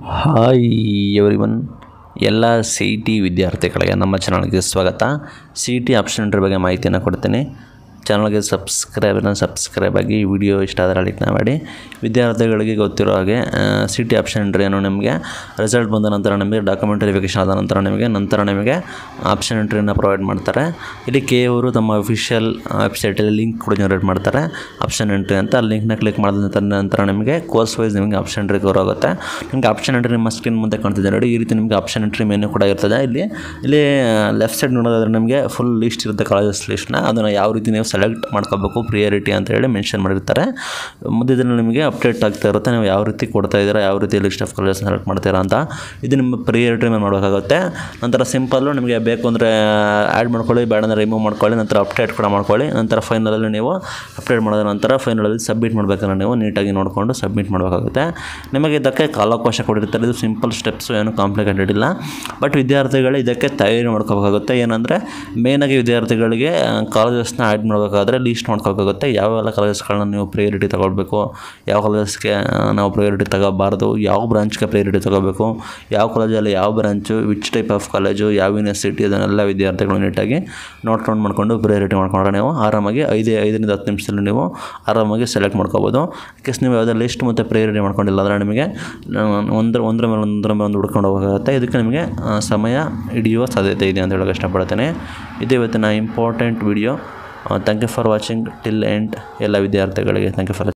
hi everyone ಎಲ್ಲ C E T ವಿದ್ಯಾರ್ಥಿಗಳಿಗೆ ನಮ್ಮ ಚಾನಲ್ಗೆ ಸ್ವಾಗತ ಸಿ ಇ ಟಿ ಆಪ್ಷನ್ ಬಗ್ಗೆ ಮಾಹಿತಿಯನ್ನು ಕೊಡ್ತೀನಿ ಚಾನಲ್ಗೆ ಸಬ್ಸ್ಕ್ರೈಬ್ ಸಬ್ಸ್ಕ್ರೈಬ್ ಆಗಿ ವಿಡಿಯೋ ಇಷ್ಟ ಆದರೆ ಲೈಕ್ ಮಾಡಿ ವಿದ್ಯಾರ್ಥಿಗಳಿಗೆ ಗೊತ್ತಿರೋ ಹಾಗೆ ಸಿ ಟಿ ಆಪ್ಷನ್ ಎಂಟ್ರಿ ಏನು ನಿಮಗೆ ರಿಸಲ್ಟ್ ಬಂದ ನಂತರ ನಿಮಗೆ ಡಾಕ್ಯುಮೆಂಟ್ ವೆರಿಫಿಕೇಷನ್ ಆದ ನಂತರ ನಿಮಗೆ ನಂತರ ನಿಮಗೆ ಆಪ್ಷನ್ ಎಂಟ್ರಿಯನ್ನು ಪ್ರೊವೈಡ್ ಮಾಡ್ತಾರೆ ಇಲ್ಲಿ ಕೆ ಅವರು ತಮ್ಮ ಅಫಿಷಿಯಲ್ ವೆಬ್ಸೈಟಲ್ಲಿ ಲಿಂಕ್ ಕೂಡ ಜನರೇಟ್ ಮಾಡ್ತಾರೆ ಆಪ್ಷನ್ ಎಂಟ್ರಿ ಅಂತ ಆ ಲಿಂಕ್ನ ಕ್ಲಿಕ್ ಮಾಡಿದ ನಂತರ ನಂತರ ನಿಮಗೆ ಕೋರ್ಸ್ ವೈಸ್ ನಿಮಗೆ ಆಪ್ಷನ್ ಎಂಟ್ರಿ ಕವರ್ ಆಗುತ್ತೆ ನಿಮಗೆ ಆಪ್ಷನ್ ಎಂಟ್ರಿ ನಿಮ್ಮ ಸ್ಕ್ರೀನ್ ಮುಂದೆ ಕಾಣ್ತಿದೆ ನೋಡಿ ಈ ರೀತಿ ನಿಮಗೆ ಆಪ್ಷನ್ ಎಂಟ್ರಿ ಮೆನು ಕೂಡ ಇರ್ತದೆ ಇಲ್ಲಿ ಇಲ್ಲಿ ಲೆಫ್ಟ್ ಸೈಡ್ ನೋಡೋದಾದ್ರೆ ನಿಮಗೆ ಫುಲ್ ಲಿಸ್ಟ್ ಇರುತ್ತೆ ಕಾಲೇಜಸ್ ಲಿಸ್ಟ್ನ ಅದನ್ನು ಯಾವ ರೀತಿ ನೀವು ಸೆಲೆಕ್ಟ್ ಮಾಡ್ಕೋಬೇಕು ಪ್ರಿಯಾರಿಟಿ ಅಂತ ಹೇಳಿ ಮೆನ್ಷನ್ ಮಾಡಿರ್ತಾರೆ ಮಧ್ಯದಲ್ಲಿ ನಿಮಗೆ ಅಪ್ಡೇಟ್ ಆಗ್ತಾ ಇರುತ್ತೆ ನೀವು ಯಾವ ರೀತಿ ಕೊಡ್ತಾ ಇದ್ದೀರಾ ಯಾವ ರೀತಿ ಲಿಸ್ಟ್ ಆಫ್ ಕಾಲೇಜಸ್ ಸೆಲೆಕ್ಟ್ ಮಾಡ್ತೀರಾ ಅಂತ ಇದು ನಿಮ್ಮ ಪ್ರಿಯಾರಿಟಿ ಮೇಲೆ ಮಾಡಬೇಕಾಗುತ್ತೆ ನಂತರ ಸಿಂಪಲ್ಲು ನಿಮಗೆ ಬೇಕು ಅಂದರೆ ಆ್ಯಡ್ ಮಾಡ್ಕೊಳ್ಳಿ ಬೇಡ ಅಂದರೆ ರಿಮೂವ್ ಮಾಡ್ಕೊಳ್ಳಿ ನಂತರ ಅಪ್ಡೇಟ್ ಕೂಡ ಮಾಡ್ಕೊಳ್ಳಿ ನಂತರ ಫೈನಲಲ್ಲಿ ನೀವು ಅಪ್ಡೇಟ್ ಮಾಡಿದ ನಂತರ ಫೈನಲಲ್ಲಿ ಸಬ್ಮಿಟ್ ಮಾಡಬೇಕಂದ್ರೆ ನೀವು ನೀಟಾಗಿ ನೋಡಿಕೊಂಡು ಸಬ್ಮಿಟ್ ಮಾಡಬೇಕಾಗುತ್ತೆ ನಿಮಗೆ ಇದಕ್ಕೆ ಕಾಲಾವಕಾಶ ಕೊಟ್ಟಿರ್ತಾರೆ ಇದು ಸಿಂಪಲ್ ಸ್ಟೆಪ್ಸು ಏನು ಕಾಂಪ್ಲಿಕೇಟೆಡ್ ಇಲ್ಲ ಬಟ್ ವಿದ್ಯಾರ್ಥಿಗಳು ಇದಕ್ಕೆ ತಯಾರಿ ಮಾಡ್ಕೋಬೇಕಾಗುತ್ತೆ ಏನಂದರೆ ಮೇಯ್ನಾಗಿ ವಿದ್ಯಾರ್ಥಿಗಳಿಗೆ ಕಾಲೇಜಸ್ನ ಆ್ಯಡ್ ಮಾಡಬೇಕಾದ್ರೆ ಲೀಸ್ಟ್ ಮಾಡ್ಕೋಬೇಕಾಗುತ್ತೆ ಯಾವೆಲ್ಲ ಕಾಲೇಜಸ್ಗಳನ್ನ ನೀವು ಪ್ರಿಯಾರಿಟಿ ತಗೊಳ್ಬೇಕು ಯಾವ ಕಾಲೇಜಸ್ಗೆ ನಾವು ಪ್ರಿಯಾರಿಟಿ ತಗೋಬಾರ್ದು ಯಾವ ಬ್ರಾಂಚ್ಗೆ ಪ್ರಿಯಾರಿಟಿ ತಗೋಬೇಕು ಯಾವ ಕಾಲೇಜಲ್ಲಿ ಯಾವ branch which type of college ಯಾವ ಯೂನಿವರ್ಸಿಟಿ ಅದನ್ನೆಲ್ಲ ವಿದ್ಯಾರ್ಥಿಗಳು ನೀಟಾಗಿ ನೋಟ್ ಮಾಡ್ಕೊಂಡು ಪ್ರಿಯಾರಿಟಿ ಮಾಡ್ಕೊಂಡ್ರೆ ನೀವು ಆರಾಮಾಗಿ ಐದು ಐದರಿಂದ ಹತ್ತು ನಿಮಿಷದಲ್ಲಿ ನೀವು ಆರಾಮಾಗಿ ಸೆಲೆಕ್ಟ್ ಮಾಡ್ಕೋಬೋದು ಕೇಸ್ ನೀವು ಯಾವುದೇ ಲಿಸ್ಟ್ ಮತ್ತು ಪ್ರಿಯಾರಿಟಿ ಮಾಡ್ಕೊಂಡಿಲ್ಲ ಅಂದರೆ ನಿಮಗೆ ಒಂದರ ಒಂದರ ಮೇಲೆ ಒಂದರ ಮೇಲೆ ಒಂದು ಹುಡ್ಕೊಂಡು ಹೋಗೋಗುತ್ತೆ ಇದಕ್ಕೆ ನಿಮಗೆ ಆ, ಸಮಯ ಹಿಡಿಯುವ ಸಾಧ್ಯತೆ ಇದೆ ಅಂತ ಹೇಳೋಕೆ ಇಷ್ಟಪಡ್ತೇನೆ ಇದು ಇವತ್ತಿನ important video thank you for watching till end ಎಲ್ಲ ವಿದ್ಯಾರ್ಥಿಗಳಿಗೆ ಥ್ಯಾಂಕ್ ಯು ಫಾರ್